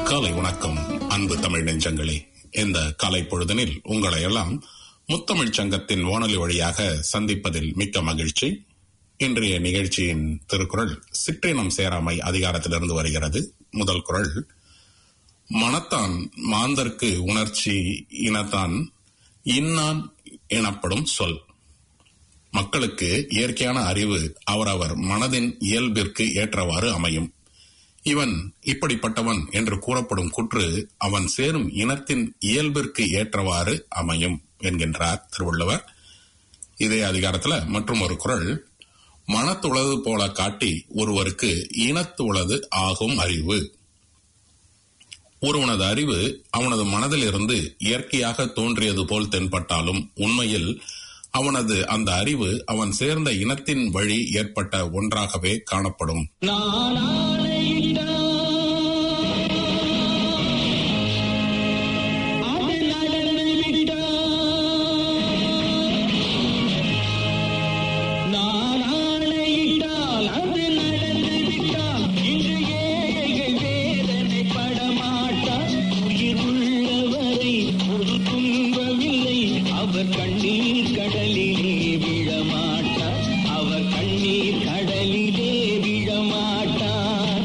காலை வணக்கம் அன்பு தமிழ் நெஞ்சங்களே இந்த காலை பொழுதனில் உங்களை எல்லாம் முத்தமிழ் சங்கத்தின் வானொலி வழியாக சந்திப்பதில் மிக்க மகிழ்ச்சி இன்றைய நிகழ்ச்சியின் திருக்குறள் சிற்றினம் சேராமை அதிகாரத்திலிருந்து வருகிறது முதல் குறள் மனத்தான் மாந்தர்க்கு உணர்ச்சி இனத்தான் இன்னான் எனப்படும் சொல் மக்களுக்கு இயற்கையான அறிவு அவரவர் மனதின் இயல்பிற்கு ஏற்றவாறு அமையும் இவன் இப்படிப்பட்டவன் என்று கூறப்படும் குற்று அவன் சேரும் இனத்தின் இயல்பிற்கு ஏற்றவாறு அமையும் என்கின்றார் திருவள்ளுவர் இதே அதிகாரத்துல மற்றும் ஒரு குரல் மனத்துளது போல காட்டி ஒருவருக்கு இனத்துளது ஆகும் அறிவு ஒருவனது அறிவு அவனது மனதிலிருந்து இயற்கையாக தோன்றியது போல் தென்பட்டாலும் உண்மையில் அவனது அந்த அறிவு அவன் சேர்ந்த இனத்தின் வழி ஏற்பட்ட ஒன்றாகவே காணப்படும் அவர் கண்ணீர் கடலிலே விழமாட்டார் அவர் கண்ணீர் கடலிலே விழமாட்டார்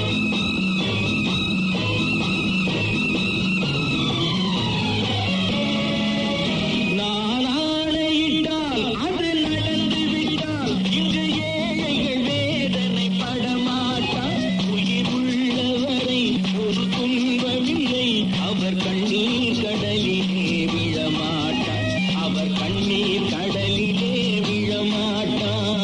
நான் ஆணையிட்டால் அது நடந்து விட்டால் இங்கு ஏழைகள் வேதனை படமாட்டார் உயிர் உள்ளவரை ஒரு துன்பமில்லை அவர் கண்ணீர் கடலிலே விழமாட்டார் அவர் கண்ணீர் கடலிலே விழமாட்டார்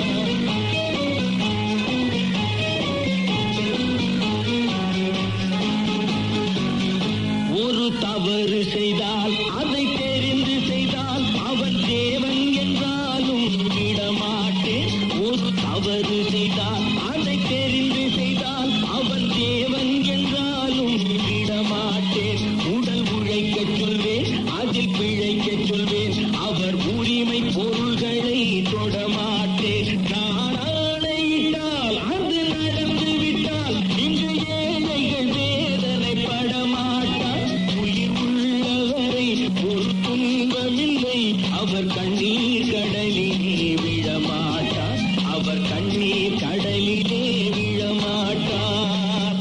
ஒரு தவறு செய்தால் அதை தெரிந்து செய்தால் அவன் தேவன் என்றாலும் விடமாட்டேன் ஒரு தவறு செய்தால் அதை தெரிந்து செய்தால் அவன் தேவன் என்றாலும் விடமாட்டேன் உடல் உழைக்கச் சொல்வேன் அதில் பிழைக்கச் சொல்வேன் அவர் உரிமை பொருள்களை தொடமாட்டேன் நான் ஆணையிட்டால் அது நடந்து விட்டால் இங்கு ஏழைகள் வேதனை படமாட்டார் உயிர் உள்ளவரை ஒரு துன்பமில்லை அவர் கண்ணீர் கடலிலே விழமாட்டார் அவர் கண்ணீர் கடலிலே விழமாட்டார்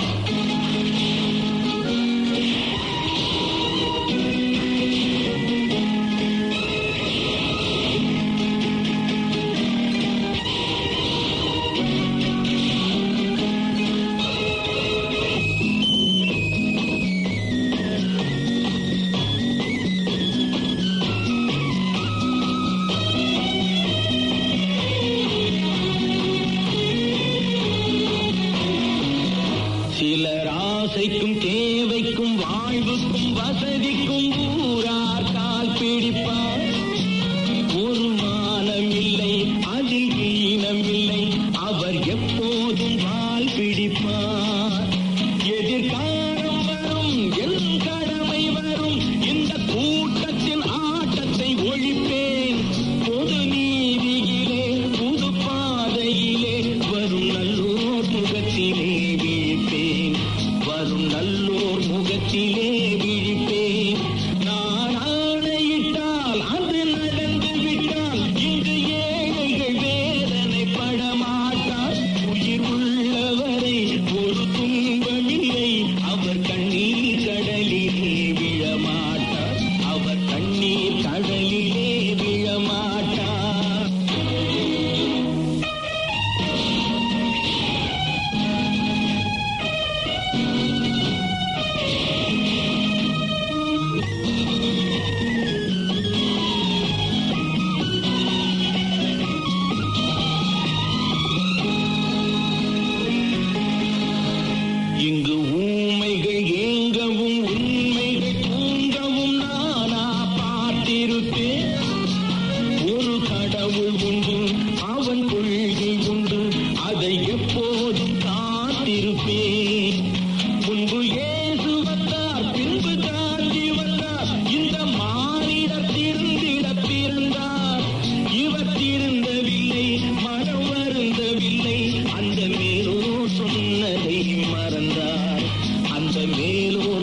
சிலர் ஆசைக்கும் தேவைக்கும் வாழ்வுக்கும் வசதிக்கும் ஊரார் கால் பிடிப்பார் ஒரு மானம் இல்லை அதில் ஈனம் இல்லை அவர் எப்போதும் வால் பிடிப்பார் எதிர்காலம் வரும் என் கடமை வரும் இந்த கூட்டத்தின் ஆட்டத்தை ஒழிப்பேன் பொது நீதியிலே புது பாதையிலே வரும் நல்லோர் முகத்திலே விழிப்பேன் வரும் நல்லோர் முகத்திலே விழிப்பேன் நான் ஆணையிட்டால் அது நடந்து விட்டால் இங்கு ஏழைகள் வேதனை படமாட்டார் உயிர் உள்ளவரை ஒரு துன்பமில்லை அவர் கண்ணீர் கடலிலே விழமாட்டார் அவர் கண்ணீர் கடலிலே விழமாட்டார் இங்கு ஊமைகள் ஏங்கவும் உண்மைகள் தூங்கவும் நானா பார்த்திருப்பேன் ஒரு கடவுள் உண்டு அவன் கொள்கை உண்டு அதை எப்போதும் காத்திருப்பேன் முன்பு இயேசு வந்தார் பின்பு காந்தி வந்தார் இந்த மானிடர் திருந்திட பிறந்தார் இவர் திருந்தவில்லை மனம் வருந்தவில்லை அந்த மேலோ சொன்னதை மறந்தார் அந்த மேலோ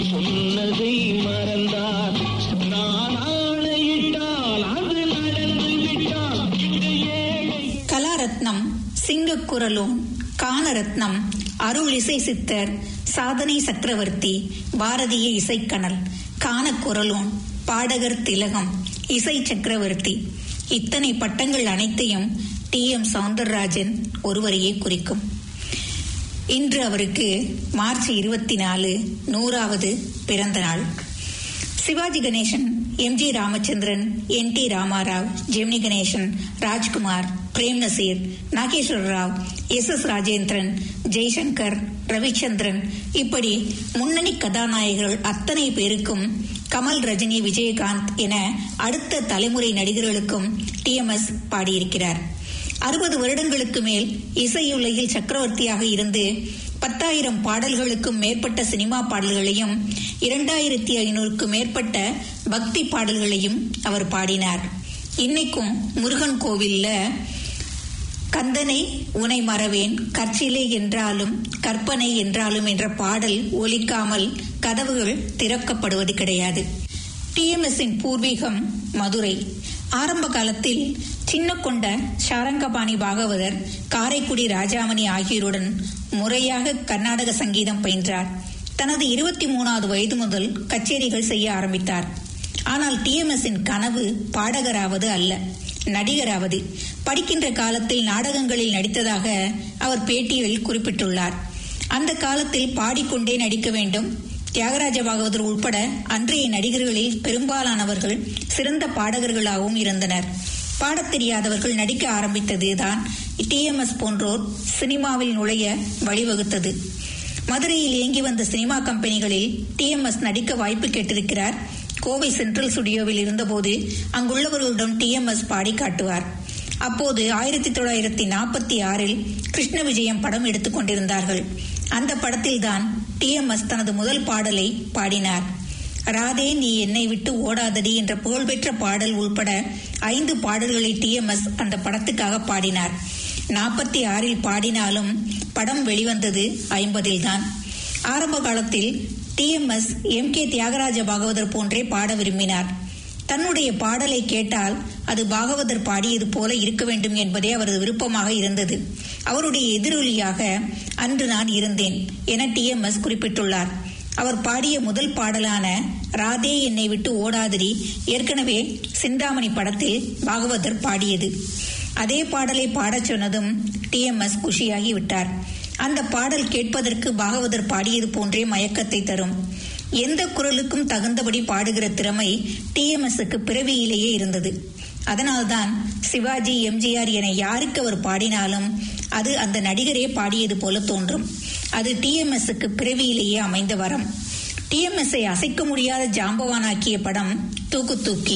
கனக்குரலோன் கானரத்னம் அருள் இசை சித்தர் சாதனை சக்கரவர்த்தி பாரதிய இசைக்கணல் கானக்குரலோன் பாடகர் திலகம் இசை சக்கரவர்த்தி இத்தனை பட்டங்கள் அனைத்தையும் டி எம் சவுந்தரராஜன் ஒருவரையே குறிக்கும் இன்று அவருக்கு மார்ச் இருபத்தி நாலு நூறாவது பிறந்த நாள் Sivaji Ganesan M G Ramachandran N T Ramarao Gemini Ganesan Rajkumar Prem Nazir Nageswara Rao S S Rajendran Jaishankar Ravichandran இப்படி முன்னணி கதாநாயகர்கள் அத்தனை பேருக்கும் கமல் ரஜினி விஜயகாந்த் என அடுத்த தலைமுறை நடிகர்களுக்கும் டிஎம்எஸ் பாடியிருக்கிறார் அறுபது வருடங்களுக்கு மேல் இசையுலகில் சக்கரவர்த்தியாக இருந்து பத்தாயிரம் பாடல்களுக்கும் மேற்பட்ட சினிமா பாடல்களையும் இரண்டாயிரத்தி ஐநூறுக்கும் மேற்பட்ட பக்தி பாடல்களையும் அவர் பாடினார் இன்னைக்கும் முருகன் கோவில்ல கந்தனை உனை மறவேன் கற்சிலை என்றாலும் கற்பனை என்றாலும் என்ற பாடல் ஒலிக்காமல் கதவுகள் திறக்கப்படுவது கிடையாது டிஎம்எஸ்ஸின் பூர்வீகம் மதுரை ஆரம்ப காலத்தில் சின்ன கொண்ட சாரங்கபாணி பாகவதர் காரைக்குடி ராஜாமணி ஆகியோருடன் முறையாக கர்நாடக சங்கீதம் பயின்றார் தனது இருபத்தி மூணாவது வயது முதல் கச்சேரிகள் செய்ய ஆரம்பித்தார் ஆனால் டிஎம்எஸ்ஸின் கனவு பாடகராவது அல்ல நடிகராவது படிக்கின்ற காலத்தில் நாடகங்களில் நடித்ததாக அவர் பேட்டியில் குறிப்பிட்டுள்ளார் அந்த காலத்தில் பாடிக்கொண்டே நடிக்க வேண்டும் தியாகராஜ பாகவதர் உட்பட அன்றைய நடிகர்களில் பெரும்பாலானவர்கள் சிறந்த பாடகர்களாகவும் இருந்தனர் பாடத் தெரியாதவர்கள் நடிக்க ஆரம்பித்ததுதான் டிஎம்எஸ் போன்றோர் சினிமாவில் நுழைய வழிவகுத்தது மதுரையில் இயங்கி வந்த சினிமா கம்பெனிகளில் டிஎம்எஸ் நடிக்க வாய்ப்பு கேட்டிருக்கிறார் கோவை சென்ட்ரல் ஸ்டுடியோவில் இருந்தபோது அங்குள்ளவர்களுடன் டிஎம்எஸ் பாடி காட்டுவார் அப்போது ஆயிரத்தி தொள்ளாயிரத்தி நாற்பத்தி ஆறில் கிருஷ்ண விஜயம் படம் எடுத்துக் கொண்டிருந்தார்கள் அந்த படத்தில்தான் டிஎம்எஸ் தனது முதல் பாடலை பாடினார் ராதே நீ என்னை விட்டு ஓடாதடி என்ற புகழ்பெற்ற பாடல் உள்பட ஐந்து பாடல்களை டிஎம்எஸ் அந்த படத்துக்காக பாடினார் நாற்பத்தி ஆறில் பாடினாலும் படம் வெளிவந்தது ஐம்பதில் தான் ஆரம்ப காலத்தில் TMS M K Thyagaraja Bhagavathar போன்றே பாட விரும்பினார் தன்னுடைய பாடலை கேட்டால் அது பாகவதர் பாடியது போல இருக்க வேண்டும் என்பதே அவரது விருப்பமாக இருந்தது அவருடைய எதிரொலியாக அன்று நான் இருந்தேன் என டிஎம்எஸ் குறிப்பிட்டுள்ளார் அவர் பாடிய முதல் பாடலான ராதே என்னை விட்டு ஓடாதிரி ஏற்கனவே சிந்தாமணி படத்தில் பாகவதர் பாடியது அதே பாடலை பாடச் சொன்னதும் டிஎம்எஸ் குஷியாகி விட்டார் அந்த பாடல் கேட்பதற்கு பாகவதர் பாடியது போன்றே மயக்கத்தை தரும் எந்த குரலுக்கும் தகுந்தபடி பாடுகிற திறமை டிஎம்எஸ்க்கு பிறவியிலேயே இருந்தது அதனால்தான் சிவாஜி எம்ஜிஆர் என யாருக்கு அவர் பாடினாலும் அது அந்த நடிகரே பாடியது போல தோன்றும் அது டிஎம்எஸ்க்கு பிறவியிலேயே அமைந்த வரம் டிஎம்எஸ்ஐ அசைக்க முடியாத ஜாம்பவானாக்கிய படம் தூக்கு தூக்கி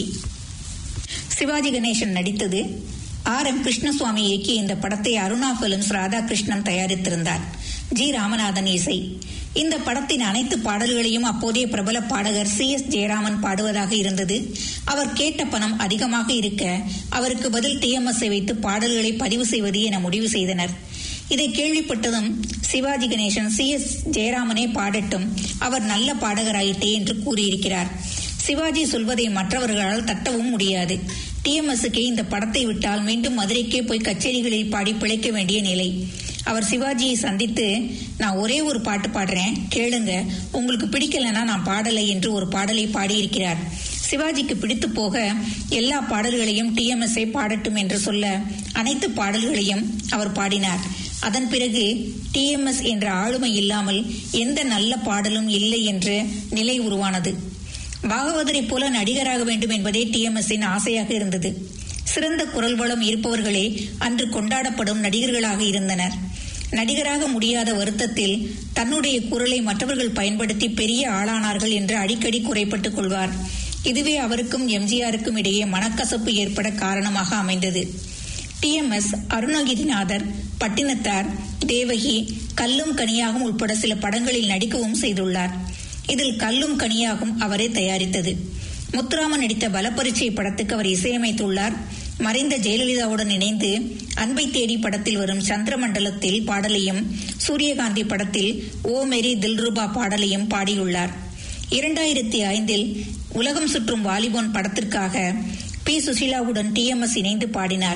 சிவாஜி கணேசன் நடித்தது ஆர் எம் கிருஷ்ணசுவாமி இயக்கிய இந்த படத்தை அருணா பிலிம்ஸ் ராதாகிருஷ்ணன் தயாரித்திருந்தார் ஜி ராமநாதன் இசை இந்த படத்தின் அனைத்து பாடல்களையும் அப்போதைய பிரபல பாடகர் சி எஸ் ஜெயராமன் பாடுவதாக இருந்தது அவர் கேட்ட பணம் அதிகமாக இருக்க அவருக்கு பதில் டிஎம்எஸ்ஐ வைத்து பாடல்களை பதிவு செய்வது என முடிவு செய்தனர் இதை கேள்விப்பட்டதும் சிவாஜி கணேசன் சி எஸ் ஜெயராமனே பாடட்டும் அவர் நல்ல பாடகராயிட்டே என்று கூறியிருக்கிறார் சிவாஜி சொல்வதை மற்றவர்களால் தட்டவும் முடியாது டிஎம்எஸ்க்கு இந்த படத்தை விட்டால் மீண்டும் மதுரைக்கே போய் கச்சேரிகளில் பாடி பிழைக்க வேண்டிய நிலை அவர் சிவாஜியை சந்தித்து நான் ஒரே ஒரு பாட்டு பாடுறேன் கேளுங்க உங்களுக்கு பிடிக்கலன்னா நான் பாடலை என்று ஒரு பாடலை பாடியிருக்கிறார் சிவாஜிக்கு பிடித்து போக எல்லா பாடல்களையும் டிஎம்எஸ்ஐ பாடட்டும் என்று சொல்ல அனைத்து பாடல்களையும் அவர் பாடினார் அதன் பிறகு டிஎம்எஸ் என்ற ஆளுமை இல்லாமல் எந்த நல்ல பாடலும் இல்லை என்ற நிலை உருவானது பாகவதரை போல நடிகராக வேண்டும் என்பதே டிஎம்எஸ்ஸின் ஆசையாக இருந்தது சிறந்த குரல் வளம் இருப்பவர்களே அன்று கொண்டாடப்படும் நடிகர்களாக இருந்தனர் நடிகராக முடியாத வருத்தத்தில் தன்னுடைய குரலை மற்றவர்கள் பயன்படுத்தி பெரிய ஆளானார்கள் என்று அடிக்கடி குறைப்பட்டுக் கொள்வார் இதுவே அவருக்கும் எம்ஜிஆருக்கும் இடையே மனக்கசப்பு ஏற்பட காரணமாக அமைந்தது டிஎம்எஸ் அருணகிரிநாதர் பட்டினத்தார் தேவகி கல்லும் கனியாகும் உட்பட சில படங்களில் நடிக்கவும் செய்துள்ளார் இதில் கல்லும் கனியாகும் அவரே தயாரித்தது முத்துராமன் நடித்த பலப்பரீட்சை படத்துக்கு அவர் இசையமைத்துள்ளார் மறைந்த ஜெயலலிதாவுடன் இணைந்து அன்பை தேடி படத்தில் வரும் சந்திரமண்டலத்தில் பாடலையும் சூரியகாந்தி படத்தில் ஓ மெரி தில்ருபா பாடலையும் பாடியுள்ளார் இரண்டாயிரத்தி ஐந்தில் உலகம் சுற்றும் வாலிபான் படத்திற்காக பி சுஷீலாவுடன் டிஎம்எஸ் இணைந்து பாடினார்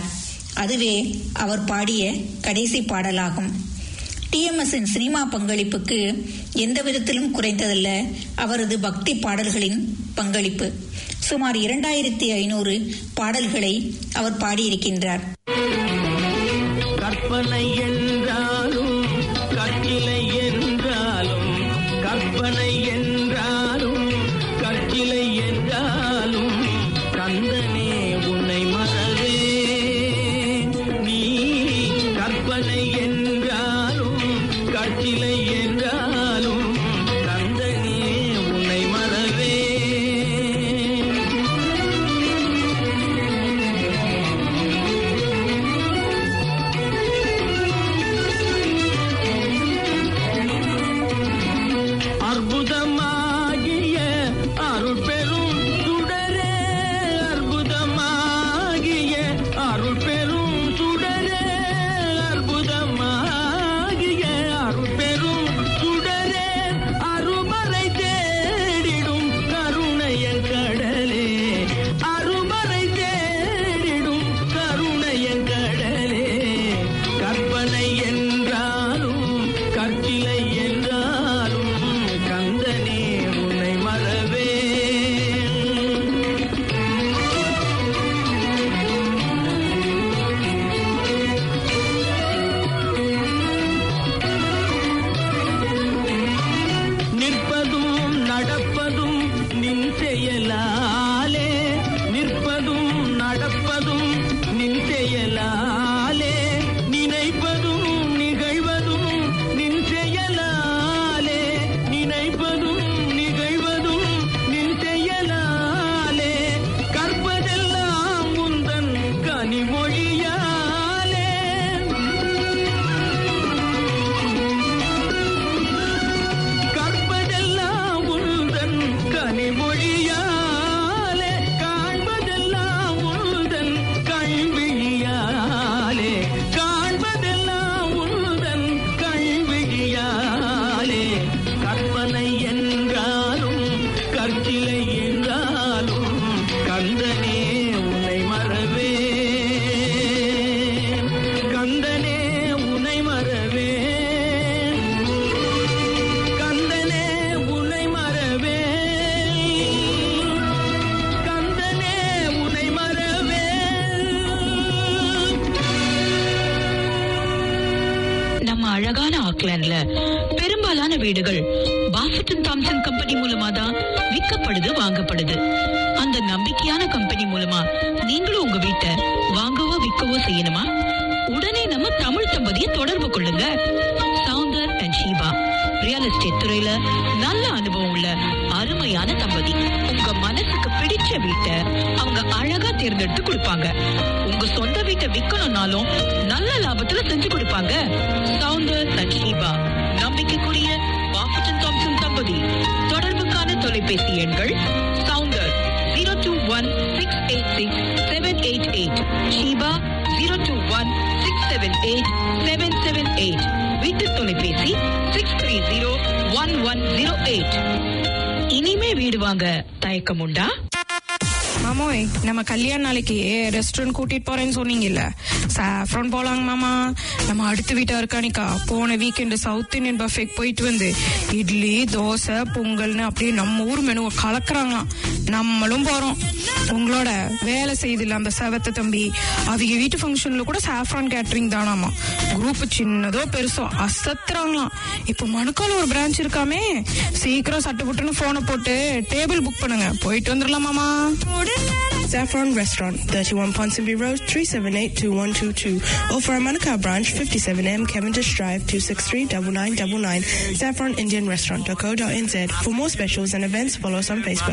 அதுவே அவர் பாடிய கடைசி பாடலாகும் டிஎம்எஸ்ஸின் சினிமா பங்களிப்புக்கு எந்த விதத்திலும் குறைந்ததல்ல அவரது பக்தி பாடல்களின் பங்களிப்பு சுமார் இரண்டாயிரத்தி ஐநூறு பாடல்களை அவர் பாடியிருக்கின்றார் கற்பனை என்றாலும் கற்கிலை என்றாலும் கற்பனை என்றாலும் கற்கிலை என்றாலும் கந்தனே உன்னை மறவே நீ கற்பனை என்றாலும் கற்கிலை என்றாலும் கந்தனே உன்னை மறவே அற்புதமாகிய அருள் பெரும் சுடரே அற்புதமாகிய அருள் பெரும் சுடரே அற்புதமாகிய அருள் பெரும் சுடரே அருமறை தேடிடும் கருணையன் கடலே அருமறை தேடிடும் கருணையன் கடலே கற்பனை என்றாலும் கற்கிலை என்றாலும் கந்தனே உன்னை மறவே நிற்பதும் நடப்பதும் நின் செயலாலே நிற்பதும் நடப்பதும் நின் செயலாலே நினைப்பதும் நிகழ்வதும் நின் செயலாலே நினைப்பதும் நிகழ்வதும் நின் செயலாலே கற்பதெல்லாம் உந்தன் கனிமொழியாலே கற்பதெல்லாம் உந்தன் கனிமொழியாலே காண்பதெல்லாம் உந்தன் கண்விழியாலே காண்பதெல்லாம் உந்தன் கண்விழியாலே கற்பனை என்றாலும் கற்கிலை என்றாலும் கந்தனே உன்னை மறவே கந்தனே உன்னை மறவே கந்தனே உன்னை மறவே கந்தனே உன்னை மறவே நம்ம அழகான ஆக்லாண்ட்ல பெரும்பாலான வீடுகள் பாஃபட்டன் தாம்சன் கம்பெனி மூலமா தான் விற்கப்படுது வாங்கப்படுது அந்த நம்பிக்கையான கம்பெனி மூலமா நீங்களும் உங்க வீட்டை வாங்கவோ விற்கவோ செய்யணுமா உடனே நம்ம தமிழ் தம்பதியை தொடர்பு கொள்ளுங்க Soundar and Sheeba real estate துறையில நல்ல அனுபவம் உள்ள அருமையான தம்பதி உங்க மனசுக்கு பிடிச்ச வீட்டை அவங்க அழகா தேர்ந்தெடுத்து கொடுப்பாங்க உங்க சொந்த வீட்டை விக்கணும்னாலும் நல்ல லாபத்துல செஞ்சு கொடுப்பாங்க சவுந்தர் அண்ட் ஷீபா நம்பிக்கைக்குரிய பாஃபட்டன் தாம்சன் தம்பதி தொடர்புக்கான தொலைபேசி எண்கள் Soundar zero two one six eight six seven eight eight Sheeba zero two one six seven eight seven seven eight வீட்டு தொலைபேசி six three zero one one zero eight இனிமே வீடு வாங்க தயக்கம் உண்டா மாமோய் நம்ம கல்யாண நாளைக்கு ரெஸ்டாரண்ட் கூட்டிட்டு போறேன்னு சொன்னீங்கல்ல சாஃப்ரான் போலாங்க மாமா நம்ம அடுத்த வீட்டா இருக்கானிக்கா போன வீக்கெண்டு சவுத் இந்தியன் பஃபேக்கு போயிட்டு வந்து இட்லி தோசை பொங்கல்னு அப்படியே நம்ம ஊர் மெனுவை கலக்குறாங்களாம் நம்மளும் போறோம் உங்களோட வேலை செய்தில்ல அந்த செவத்த தம்பி அவங்க வீட்டு ஃபங்க்ஷன்ல கூட சாஃப்ரான் கேட்டரிங் தானாமா குரூப் சின்னதோ பெருசோ அசத்துறாங்களாம் இப்போ மணுக்கால ஒரு பிரான்ச் இருக்காமே சீக்கிரம் சட்டு புட்டுன்னு போனை போட்டு டேபிள் புக் பண்ணுங்க போயிட்டு வந்துடலாமாமா Saffron Restaurant, 31 Ponsonby Road, 378-2122. Or for our Manukau branch, 57M Cavendish Drive, 263-9999. Saffron Indian Restaurant.co.nz. For more specials and events, follow us on Facebook.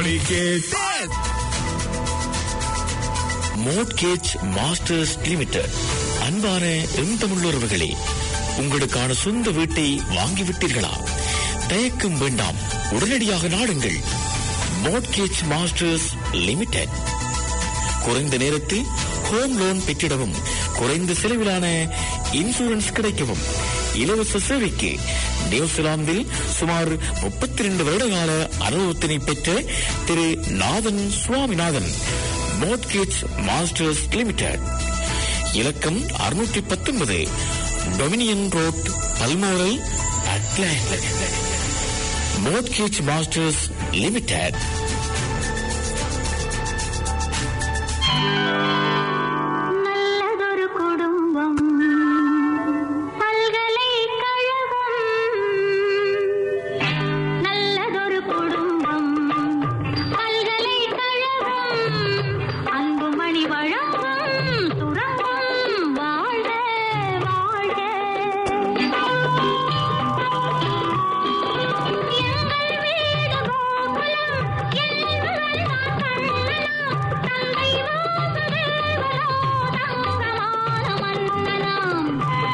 Mortgage masters limited அன்பான எந்தமுள்ளவர்களே உங்களுக்கான சொந்த வீட்டை வாங்கிவிட்டீர்களா தயக்கம் வேண்டாம் உடனடியாக நாடுங்கள் மோட்கேஜ் மாஸ்டர்ஸ் லிமிடெட் குறைந்த நேரத்தில் ஹோம் லோன் பெற்றிடவும் குறைந்த செலவிலான இன்சூரன்ஸ் கிடைக்கவும் இலவச சேவைக்கு நியூசிலாந்தில் சுமார் முப்பத்தி ரெண்டு வருடகால அனுபவத்தினை பெற்ற திரு Nathan Swaminathan mortgage masters limited இலக்கம் அறுநூற்றி பத்தொன்பது Dominion road Balmoral Auckland mortgage masters limited நல்லதொரு குடும்பம் பல்கலைக்கழகம் நல்லதொரு குடும்பம் பல்கலைக்கழகம் அன்புமணி வழங்கும் சுரங்கம் வாழ்க வாழ்க எங்கள் வீடு கோகுலம் எங்கள் தான் கண்ணனாம் தந்தை வாசுதேவரோ தங்கமான மன்னனாம்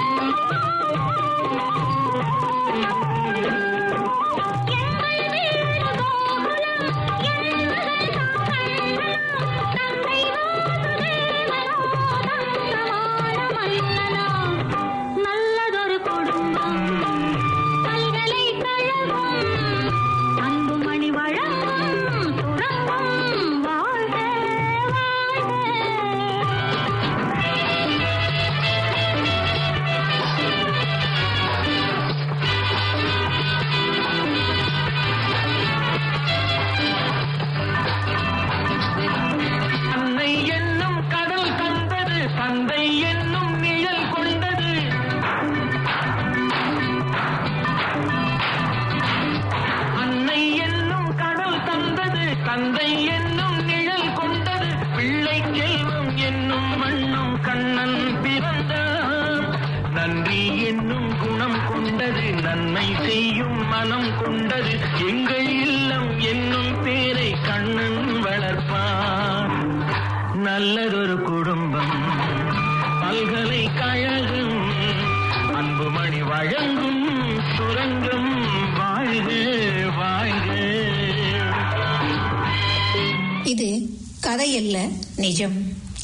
எங்கள் வீடு கோகுலம் எங்கள் தான் கண்ணனாம் தந்தை வாசுதேவரோ தங்கமான மன்னனாம் நல்லதொரு குடும்பம் பல்கலைக்கழகம் அன்புமணி வழங்கும் சுரங்கம் வாழ்க வாழ்க அன்னை என்னும் கடல் கண்டது தந்தை என்னும் நிழல் கொண்டது அன்னை என்னும் கடல் தந்தது தந்தை என்னும் நிழல் கொண்டது பிள்ளை செல்வம் என்னும் வண்ணம் கண்ணன் பிறந்தான் நன்றி என்னும் குணம் கொண்டது நன்மை செய்யும் மனம் கொண்டது எங்கள் இல்லம் என்னும் பேரை கண்ணன் வளர்ப்பான் நல்லதொரு குடும்பம் பல்கலைக்கழகம் அன்புமணி வழங்கும் சுரங்கம் வாழ்க வாழ்க இது கதை அல்ல நிஜம்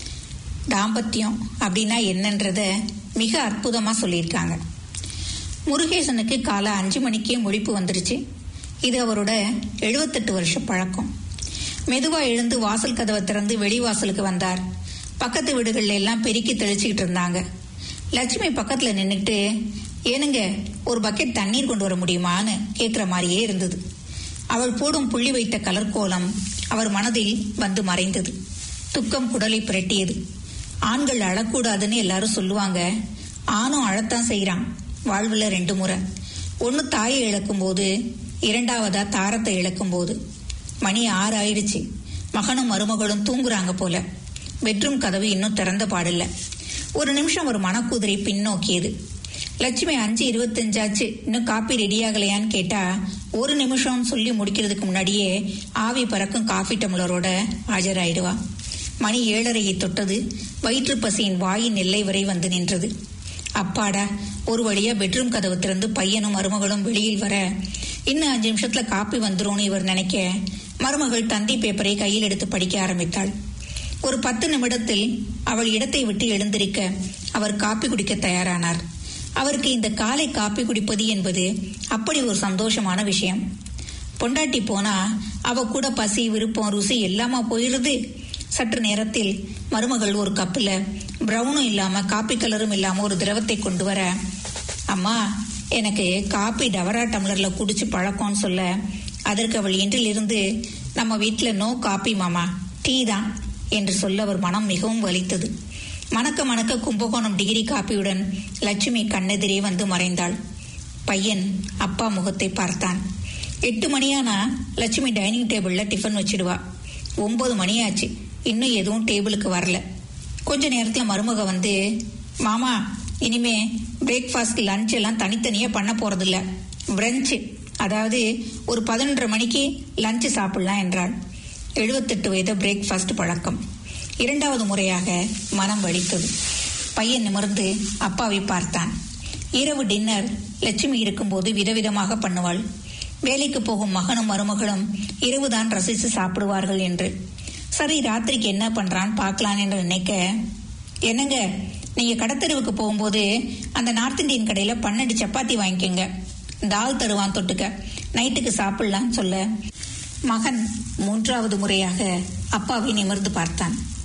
தாம்பத்தியம் அப்படின்னா என்னன்றத மிக அற்புதமா சொல்லியிருக்காங்க முருகேசனுக்கு காலை அஞ்சு மணிக்கே முழிப்பு வந்துருச்சு இது அவரோட எழுபத்தெட்டு வருஷ பழக்கம் மெதுவா எழுந்து வாசல் கதவை திறந்து வெளிவாசலுக்கு வந்தார் பக்கத்து வீடுகள்ல எல்லாம் பெருக்கி தெளிச்சுக்கிட்டு இருந்தாங்க லட்சுமி பக்கத்துல நின்னுட்டு ஏனுங்க ஒரு பக்கெட் தண்ணீர் கொண்டு வர முடியுமான்னு கேக்குற மாதிரியே இருந்தது அவள் போடும் புள்ளி வைத்த கலர் கோலம் அவர் மனதில் வந்து மறைந்தது துக்கம் குடலை புரட்டியது ஆண்கள் அழக்கூடாதுன்னு எல்லாரும் சொல்லுவாங்க ஆணும் அழத்தான் செய்றான் வாழ்வுல ரெண்டு முறை ஒன்னு தாயை இழக்கும் போது இரண்டாவதா தாரத்தை இழக்கும் போது மணி ஆறு ஆயிடுச்சு மகனும் மருமகளும் தூங்குறாங்க போல பெட்ரூம் கதவு இன்னும் திறந்த பாடில்ல ஒரு நிமிஷம் ஒரு மனக்குதிரை பின்னோக்கியது லட்சுமி அஞ்சு இருபத்தஞ்சாச்சு இன்னும் காப்பி ரெடியாகலையான்னு கேட்டா ஒரு நிமிஷம் சொல்லி முடிக்கிறதுக்கு முன்னாடியே ஆவி பறக்கும் காஃபி டம்ளரோட ஆஜராயிடுவா மணி ஏழரையை தொட்டது வயிற்று பசியின் வாயின் எல்லை வரை வந்து நின்றது அப்பாடா ஒரு வழியா பெட்ரூம் கதவு திறந்து பையனும் மருமகளும் வெளியில் வர இன்னும் அஞ்சு நிமிஷத்துல காப்பி வந்துரும்னு இவர் நினைக்க மருமகள் தந்தி பேப்பரை கையில் எடுத்து படிக்க ஆரம்பித்தாள் ஒரு பத்து நிமிடத்தில் அவள் இடத்தை விட்டு எழுந்திருக்க அவர் காப்பி குடிக்க தயாரானார் அவருக்கு இந்த காலை காப்பி குடிப்பது என்பது அப்படி ஒரு சந்தோஷமான விஷயம் பொண்டாட்டி போனா அவ கூட பசி விருப்பம் ருசி எல்லாமா போயிருது சற்று நேரத்தில் மருமகள் ஒரு கப்பில் பிரவுனும் இல்லாம காப்பி கலரும் இல்லாம ஒரு திரவத்தை கொண்டு வர அம்மா எனக்கு காப்பி டவரா டம்ளர்ல குடிச்சு பழக்கம்னு சொல்ல அதற்கு அவள் இன்றிலிருந்து நம்ம வீட்டுல நோ காப்பி மாமா டீ தான் என்று சொல்ல அவர் மனம் மிகவும் வலித்தது மணக்க மணக்க கும்பகோணம் டிகிரி காப்பியுடன் லட்சுமி கண்ணெதிரே வந்து மறைந்தாள் பையன் அப்பா முகத்தை பார்த்தான் எட்டு மணியானா லட்சுமி டைனிங் டேபிள்ல டிஃபன் வச்சிடுவா ஒன்பது மணியாச்சு இன்னும் எதுவும் டேபிளுக்கு வரல கொஞ்ச நேரத்துல மருமக வந்து மாமா இனிமே பிரேக்ஃபாஸ்ட் லஞ்ச் எல்லாம் தனித்தனியா பண்ண போறதில்ல பிரஞ்சு அதாவது ஒரு பதினொன்றரை மணிக்கு லஞ்ச் சாப்பிடலாம் என்றாள் எழுபத்தெட்டு வயது பிரேக்ஃபாஸ்ட் பழக்கம் இரண்டாவது முறையாக மனம் வலித்தது பையன் நிமிர்ந்து அப்பாவை பார்த்தான் இரவு டின்னர் லட்சுமி இருக்கும்போது விதவிதமாக பண்ணுவாள் வேலைக்கு போகும் மகனும் மருமகளும் இரவுதான் ரசித்து சாப்பிடுவார்கள் என்று சரி ராத்திரிக்கு என்ன பண்றான் பார்க்கலாம் என்று நினைக்க என்னங்க நீங்க கடத்தெருவுக்கு போகும்போது அந்த நார்த் இந்தியன் கடையில பன்னெண்டு சப்பாத்தி வாங்கிக்கோங்க தால் தருவான் தொட்டுக்க நைட்டுக்கு சாப்பிடலாம்னு சொல்ல மகன் மூன்றாவது முறையாக அப்பாவை நிமிர்ந்து பார்த்தான்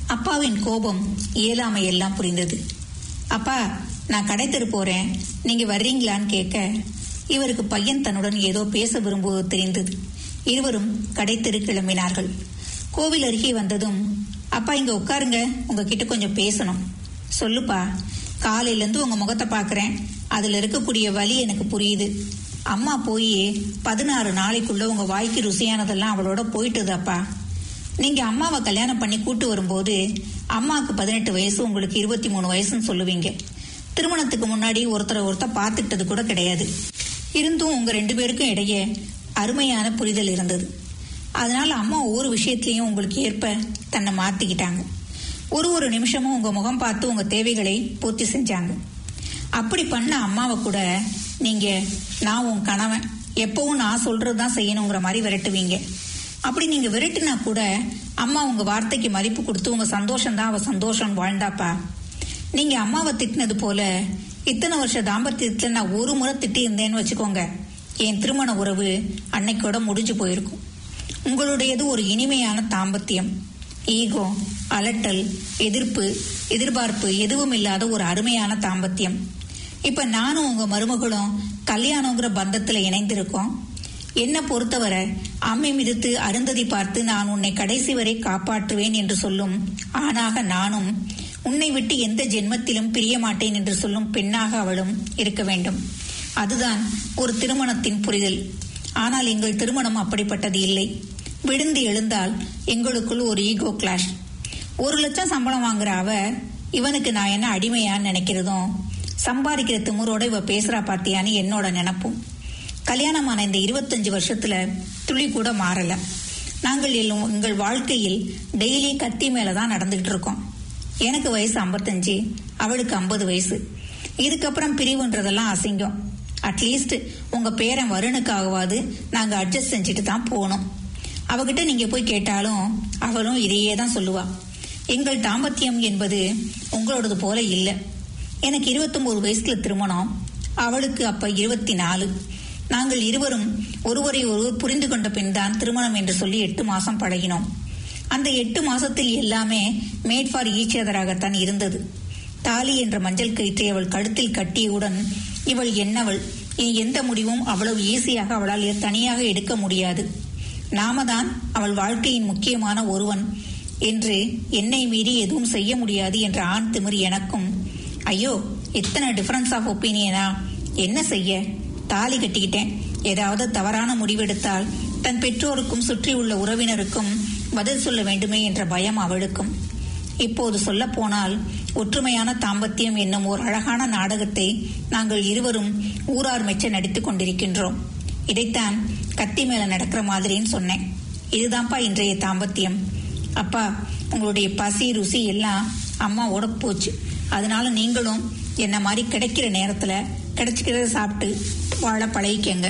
அப்பாவின் கோபம் இயலாமை எல்லாம் புரிந்தது அப்பா நான் கடை தெரு போறேன் நீங்க வர்றீங்களான்னு கேட்க இவருக்கு பையன் தன்னுடன் ஏதோ பேச விரும்புவது தெரிந்தது இருவரும் கடை தெரு கிளம்பினார்கள் கோவில் அருகே வந்ததும் அப்பா இங்க உட்காருங்க உங்ககிட்ட கொஞ்சம் பேசணும் சொல்லுப்பா காலையில இருந்து உங்க முகத்தை பாக்குறேன் அதுல இருக்கக்கூடிய வலி எனக்கு புரியுது அம்மா போய் பதினாறு நாளைக்குள்ள உங்க வாய்க்கு ருசியானதெல்லாம் அவளோட போயிட்டுது அப்பா நீங்க அம்மாவை கல்யாணம் பண்ணி கூட்டு வரும்போது அம்மாவுக்கு பதினெட்டு வயசு உங்களுக்கு இருபத்தி மூணு வயசுன்னு சொல்லுவீங்க திருமணத்துக்கு முன்னாடி ஒருத்தரை ஒருத்தர் பார்த்துக்கிட்டது கூட கிடையாது இருந்தும் உங்க ரெண்டு பேருக்கும் இடையே அருமையான புரிதல் இருந்தது அதனால அம்மா ஒவ்வொரு விஷயத்திலையும் உங்களுக்கு ஏற்ப தன்னை மாத்திக்கிட்டாங்க ஒரு ஒரு நிமிஷமும் உங்க முகம் பார்த்து உங்க தேவைகளை பூர்த்தி செஞ்சாங்க அப்படி பண்ண அம்மாவை கூட நீங்க நான் உன் கணவன் எப்பவும் நான் சொல்றதுதான் செய்யணுங்கிற மாதிரி விரட்டுவீங்க அப்படி நீங்க விரட்டினா கூட அம்மா உங்க வார்த்தைக்கு மதிப்பு கொடுத்து உங்க சந்தோஷம் தான் அவ சந்தோஷம் வாழ்ந்தாப்பா நீங்க அம்மாவை திட்டினது போல இத்தனை வருஷ தாம்பத்தியத்துல நான் ஒரு முறை திட்டி இருந்தேன்னு வச்சுக்கோங்க என் திருமண உறவு அன்னைக்கோட முடிஞ்சு போயிருக்கும் உங்களுடையது ஒரு இனிமையான தாம்பத்தியம் ஈகோ அலட்டல் எதிர்ப்பு எதிர்பார்ப்பு எதுவும் இல்லாத ஒரு அருமையான தாம்பத்தியம் இப்ப நானும் உங்க மருமகளும் கல்யாணங்கிற பந்தத்துல இணைந்திருக்கோம் என்ன பொறுத்தவரை அம்மை மிதித்து அருந்ததி பார்த்து நான் உன்னை கடைசி வரை காப்பாற்றுவேன் என்று சொல்லும் ஆணாக நானும் உன்னை விட்டு எந்த ஜென்மத்திலும் பிரிய மாட்டேன் என்று சொல்லும் பெண்ணாக அவளும் இருக்க வேண்டும் அதுதான் ஒரு திருமணத்தின் புரிதல் ஆனால் எங்கள் திருமணம் அப்படிப்பட்டது இல்லை விழுந்து எழுந்தால் எங்களுக்குள் ஒரு ஈகோ கிளாஷ் ஒரு லட்சம் சம்பளம் வாங்குற அவ இவனுக்கு நான் என்ன அடிமையான்னு நினைக்கிறதும் சம்பாதிக்கிற திமுறோட இவ பேசுறா பாத்தியான்னு என்னோட நினப்பும் கல்யாணமான இந்த இருபத்தஞ்சு வருஷத்துல துளி கூட மாறல நாங்கள் எல்லாம் எங்கள் வாழ்க்கையில் டெய்லி கத்தி மேலதான் நடந்துகிட்டு இருக்கோம் எனக்கு வயசு 55 அவளுக்கு 50 வயசு இதுக்கப்புறம் பிரிவுன்றதெல்லாம் அசிங்கம் அட்லீஸ்ட் உங்க பேரன் வருணுக்காகவாது நாங்க அட்ஜஸ்ட் செஞ்சுட்டு தான் போனோம் அவகிட்ட நீங்க போய் கேட்டாலும் அவளும் இதையே தான் சொல்லுவா எங்கள் தாம்பத்தியம் என்பது உங்களோடது போல இல்ல எனக்கு 29 வயசுல திருமணம் அவளுக்கு அப்ப இருபத்தி நாலு நாங்கள் இருவரும் ஒருவரை ஒருவர் புரிந்து கொண்ட பின் தான் திருமணம் என்று சொல்லி எட்டு மாசம் பழகினோம் அந்த எட்டு மாசத்தில் எல்லாமே மேட் ஃபார் ஈச் அதராகத்தான் இருந்தது தாலி என்ற மஞ்சள் கயிற்றை அவள் கழுத்தில் கட்டியவுடன் இவள் என்னவள் இனி எந்த முடிவும் அவ்வளவு ஈஸியாக அவளால் தனியாக எடுக்க முடியாது நாம தான் அவள் வாழ்க்கையின் முக்கியமான ஒருவன் என்று என்னை மீறி எதுவும் செய்ய முடியாது என்ற ஆண் திமிர் எனக்கும் ஐயோ எத்தனை டிஃபரன்ஸ் ஆஃப் ஒப்பீனியனா என்ன செய்ய தாலி கட்டிக்கிட்டேன் ஏதாவது தவறான முடிவெடுத்தால் தன் பெற்றோருக்கும் சுற்றியுள்ள உறவினருக்கும் பதில் சொல்ல வேண்டுமே என்ற பயம் அவளுக்கும் இப்போது சொல்ல போனால் ஒற்றுமையான தாம்பத்தியம் என்னும் ஒரு அழகான நாடகத்தை நாங்கள் இருவரும் ஊரார் மெச்ச நடித்துக் கொண்டிருக்கின்றோம் இதைத்தான் கத்தி மேல நடக்கிற மாதிரின்னு சொன்னேன் இதுதான்ப்பா இன்றைய தாம்பத்தியம் அப்பா உங்களுடைய பசி ருசி எல்லாம் அம்மாவோட போச்சு அதனால நீங்களும் என்ன மாதிரி கிடைக்கிற நேரத்துல கிடைச்சிக்கிறத சாப்பிட்டு வாழ பழகிக்கங்க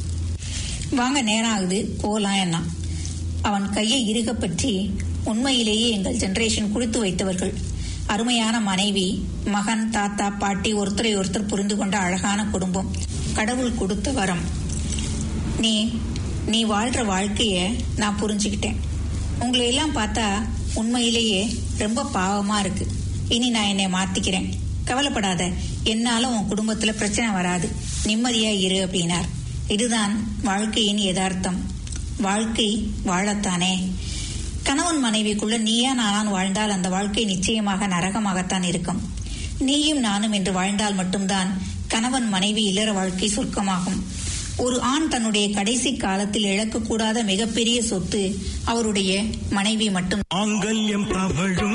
வாங்க நேரம் ஆகுது போலாம் என்ன அவன் கையை இறுக பற்றி உண்மையிலேயே எங்கள் ஜெனரேஷன் குடித்து வைத்தவர்கள் அருமையான மனைவி மகன் தாத்தா பாட்டி ஒருத்தரை ஒருத்தர் புரிந்து கொண்ட அழகான குடும்பம் கடவுள் கொடுத்த வரம் நீ நீ வாழ்ற வாழ்க்கைய நான் புரிஞ்சுக்கிட்டேன் உங்களை எல்லாம் பார்த்தா உண்மையிலேயே ரொம்ப பாவமா இருக்கு இனி நான் என்னை மாத்திக்கிறேன் கவலைப்படாத என்னால உன் குடும்பத்துல பிரச்சனை வராது நிம்மதியா இரு அப்படின்னார் இதுதான் வாழ்க்கையின் யதார்த்தம் வாழ்க்கை வாழத்தானே கணவன் மனைவிக்குள்ள நீயா நானான் வாழ்ந்தால் அந்த வாழ்க்கை நிச்சயமாக நரகமாகத்தான் இருக்கும் நீயும் நானும் என்று வாழ்ந்தால் மட்டும்தான் கணவன் மனைவி இல்லற வாழ்க்கை சொர்க்கமாகும் ஒரு ஆண் தன்னுடைய கடைசி காலத்தில் இழக்கக்கூடாத மிகப்பெரிய சொத்து அவருடைய மனைவி மட்டும் மாங்கல்யம் தவழும்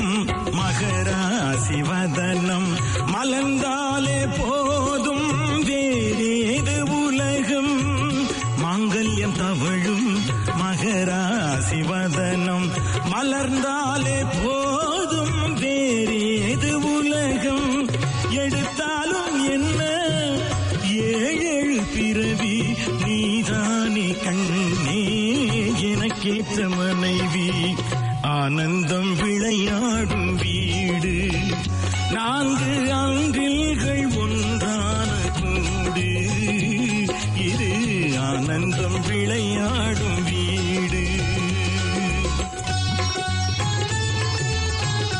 மகராசிவதனம் மலர்ந்தாலே போதும் வேறேது உலகம் மாங்கல்யம் தவழும் மகராசிவதனம் மலர்ந்தாலே போதும் வேறேது உலகம் எடுத்தாலும் என்ன ஏழேழு பிறவி நீதானே கண்ணே எனக்கேற்ற மனைவி ஆனந்தம் விளையாடும் வீடு நான்கு அங்கில்கள் ஒன்றான கூடு இது ஆனந்தம் விளையாடும் வீடு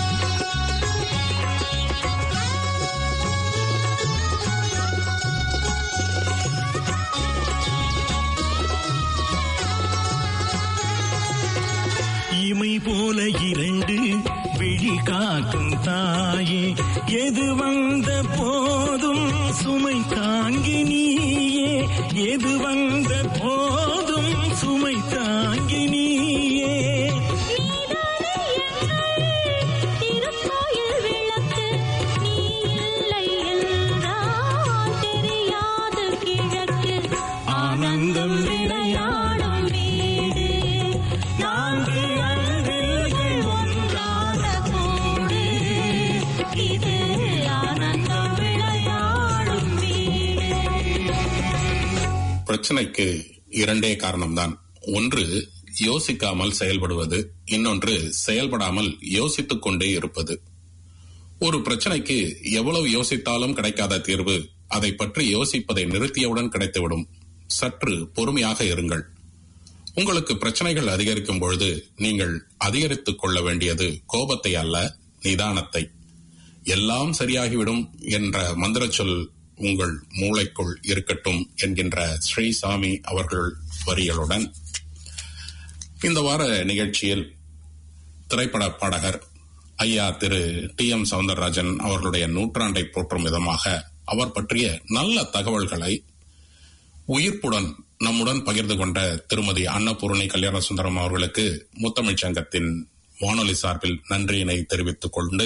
தாயே எது வந்த போதும் சுமை தாங்கி நீயே எது வந்த போதும் சுமை தாங்கி நீயே திருக்கோயில் விளக்கு நீ இல்லை என்றால் தெரியாது கிழக்கு ஆனந்தம் விளையாடும் வீடு நான்கு அன்பில்கள் ஒன்றாக கூடு இது ஆனந்தம் விளையாடும் வீடு பிரச்சனைக்கு இரண்டே காரணம்தான் ஒன்று யோசிக்காமல் செயல்படுவது இன்னொன்று செயல்படாமல் யோசித்துக் கொண்டே இருப்பது ஒரு பிரச்சனைக்கு எவ்வளவு யோசித்தாலும் கிடைக்காத தீர்வு அதை பற்றி யோசிப்பதை நிறுத்தியவுடன் கிடைத்துவிடும் சற்று பொறுமையாக இருங்கள் உங்களுக்கு பிரச்சனைகள் அதிகரிக்கும் பொழுது நீங்கள் அதிகரித்துக் கொள்ள வேண்டியது கோபத்தை அல்ல நிதானத்தை எல்லாம் சரியாகிவிடும் என்ற மந்திர சொல் உங்கள் மூளைக்குள் இருக்கட்டும் என்கின்ற ஸ்ரீசாமி அவர்கள் வரிகளுடன் இந்த வார நிகழ்ச்சியில் திரைப்பட பாடகர் ஐயா திரு டி எம் சவுந்தரராஜன் அவர்களுடைய நூற்றாண்டை போற்றும் விதமாக அவர் பற்றிய நல்ல தகவல்களை உயிர்ப்புடன் நம்முடன் பகிர்ந்து கொண்ட திருமதி அன்னபூர்ணி கல்யாண சுந்தரம் அவர்களுக்கு முத்தமிழ்ச் சங்கத்தின் வானொலி சார்பில் நன்றியினை தெரிவித்துக் கொண்டு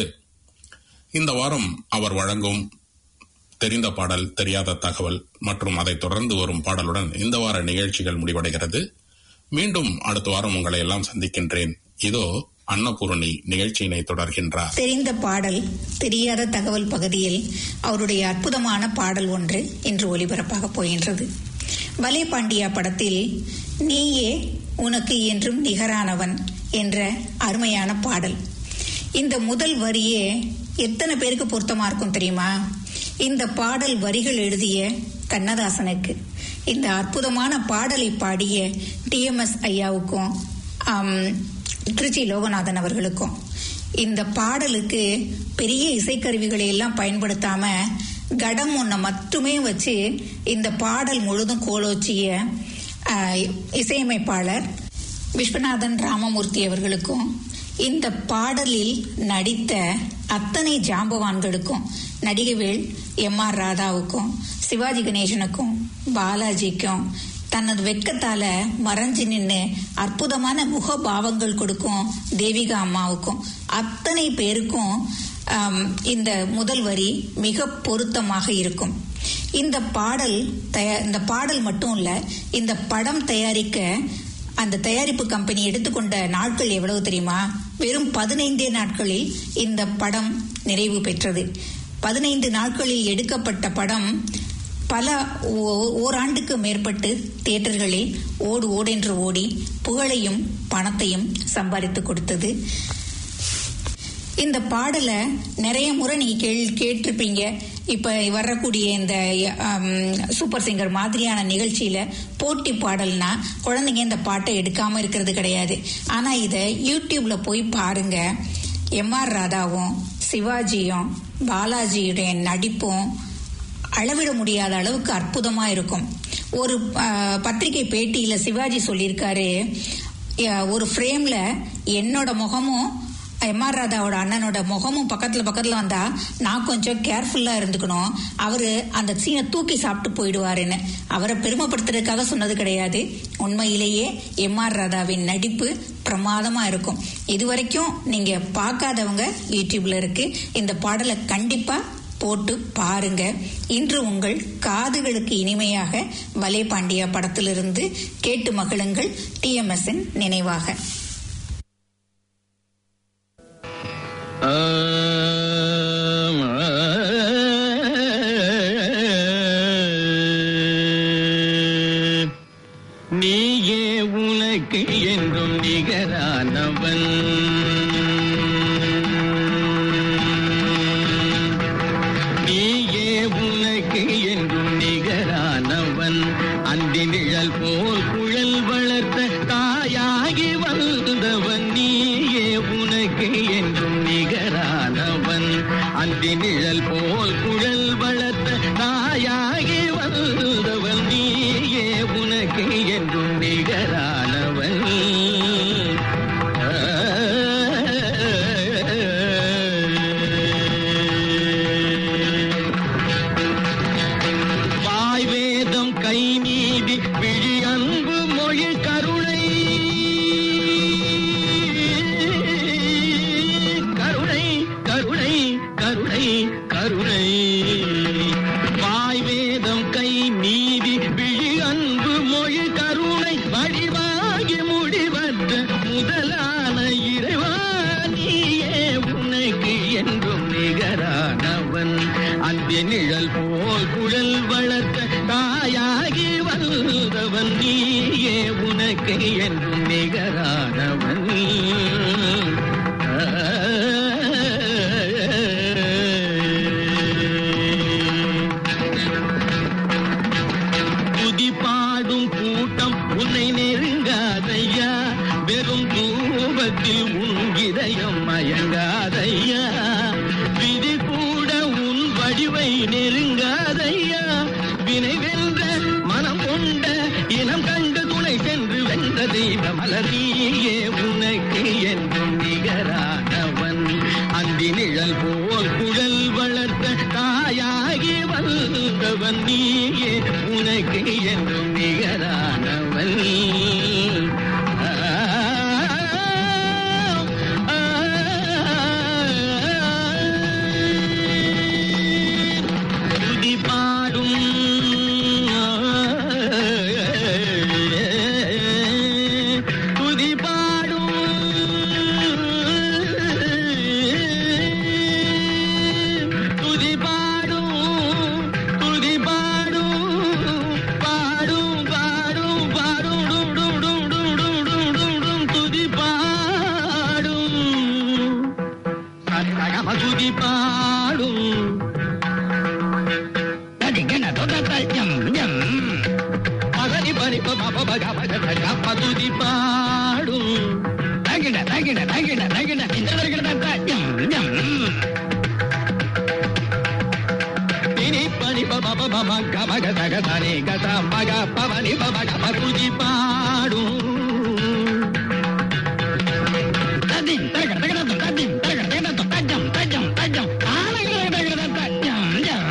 இந்த வாரம் அவர் வழங்கும் தெரிந்த பாடல் தெரியாத தகவல் மற்றும் அதைத் தொடர்ந்து வரும் பாடலுடன் இந்த வார நிகழ்ச்சிகள் முடிவடைகிறது மீண்டும் அடுத்த வாரம் உங்களை எல்லாம் சந்திக்கின்றேன் இதோ அன்னபூரணி நிகழ்ச்சியினை தொடர்கின்றார் தெரிந்த பாடல் தெரியாத தகவல் பகுதியில் அவருடைய அற்புதமான பாடல் ஒன்று இன்று ஒலிபரப்பாக போகின்றது பலே பாண்டியா படத்தில் நீயே உனக்கு என்றும் நிகரானவன் என்ற அருமையான பாடல் இந்த முதல் வரியே எத்தனை பேருக்கு பொருத்தமா இருக்கும் தெரியுமா இந்த பாடல் வரிகள் எழுதிய கண்ணதாசனுக்கு இந்த அற்புதமான பாடலை பாடிய டிஎம்எஸ் ஐயாவுக்கும் ஆம், திருச்சி லோகநாதன் அவர்களுக்கும் இந்த பாடலுக்கு பெரிய இசைக்கருவிகளை எல்லாம் பயன்படுத்தாம கடம் ஒன்றை மட்டுமே வச்சு இந்த பாடல் முழுதும் கோலோச்சிய ஆஹ், இசையமைப்பாளர் விஸ்வநாதன் ராமமூர்த்தி அவர்களுக்கும் இந்த பாடலில் நடித்த அத்தனை ஜாம்பவான்களுக்கும் நடிகவேல் எம் ஆர் ராதாவுக்கும் சிவாஜி கணேசனுக்கும் பாலாஜிக்கும் தனது வெட்கத்தால மறைஞ்சு நின்று அற்புதமான முக பாவங்கள் கொடுக்கும் தேவிகா அம்மாவுக்கும் அத்தனை பேருக்கும் ஆம், இந்த முதல் வரி மிக பொருத்தமாக இருக்கும் இந்த பாடல் தயா இந்த பாடல் மட்டும் இல்ல இந்த படம் தயாரிக்க அந்த தயாரிப்பு கம்பெனி எடுத்துக்கொண்ட நாட்கள் எவ்வளவு தெரியுமா வெறும் பதினைந்தே நாட்களில் இந்த படம் நிறைவு பெற்றது பதினைந்து நாட்களில் எடுக்கப்பட்ட படம் பல ஓ- ஓராண்டுக்கு மேற்பட்டு தியேட்டர்களில் ஓடு ஓடென்று ஓடி புகழையும் பணத்தையும் சம்பாதித்து கொடுத்தது இந்த பாடலை நிறைய முறை நீங்க கேள் கேட்டிருப்பீங்க இப்ப வரக்கூடிய இந்த ஆம், சூப்பர் சிங்கர் மாதிரியான நிகழ்ச்சியில போட்டி பாடல்னா குழந்தைங்க இந்த பாட்டை எடுக்காம இருக்கிறது கிடையாது ஆனா இத யூடியூப்ல போய் பாருங்க எம் ஆர் ராதாவும் சிவாஜியும் பாலாஜியுடைய நடிப்பும் அளவிட முடியாத அளவுக்கு அற்புதமா இருக்கும் ஒரு ஆஹ், பத்திரிகை பேட்டியில சிவாஜி சொல்லியிருக்காரு அஹ், ஒரு ஃப்ரேம்ல என்னோட முகமும் எம் ஆர் ராதாவோட அண்ணனோட முகமும் பக்கத்துல பக்கத்துல வந்தா நான் கொஞ்சம் கேர்ஃபுல்லா இருந்துக்கணும் அவரு அந்த சீனை தூக்கி சாப்பிட்டு போயிடுவாருன்னு அவரை பெருமைப்படுத்துறதுக்காக சொன்னது கிடையாது உண்மையிலேயே எம் ஆர் ராதாவின் நடிப்பு பிரமாதமா இருக்கும் இதுவரைக்கும் நீங்க பார்க்காதவங்க யூடியூப்ல இருக்கு இந்த பாடலை கண்டிப்பா போட்டு பாருங்க இன்று உங்கள் காதுகளுக்கு இனிமையாக வலே பாண்டியா படத்திலிருந்து கேட்டு மகிழுங்கள் டிஎம்எஸ்ன் நினைவாக நீயே உனக்கு என்றும் நிகரானவன் நீயே உனக்கு என்றும் நிகரானவன் அந்தி நிழல் போல் குழல் வளர்த்த தாயாகி வந்தவன் நீயே உனக்கு என்றும் நிகரானவன் அந்தி நிழல் போல் குழல் வளர்த்த தாயாகி வந்தவன் நீயே உனக்கு என்றும் நிகரானவன் ஆ நிழல் போல் குழல் வளர்த்த தாயாகி வந்தவன் நீயே உனக்கு என்றும் நிகரானவன் துதி பாடும் கூட்டம் உன்னை நெருங்காதையா வெறும் தூபத்தில் உன் இதயம் மயங்காதையா விதி கூட உன் வடிவை நெருங்காதையா வினை வென்ற மனம் கொண்ட இனம் கண்டு துணை சென்று வென்ற தெய்வ மலரியே உனக்கு என்றும் நிகரானவன் அந்தி நிழல் போல் குழல் வளர்த்த தாயாகி வந்தவன் நீயே உனக்கு என்றும் நிகரானவன் ஆ, ஆ, துதி பாடும் துதி பாடும் துதி பாடும் துதி பாடும் பாடும் பாடும் பாடும் டும் டும் டும் டும் டும் டும் டும் டும் துதி பாடும் சகம துதி பாடும் பகனி பனி பம பக பக சகம துதி பாடும் தகிட தகிட தகிட தகிட தினி பனி பம பம மக மக சக தனி கத மக பவனி பம கம துதி பாடும் ததிம் தகட தகட ததிம் தகட தகட தஜம் தஜம் தஜம் ஆனகட தகட தஜம் ஜம்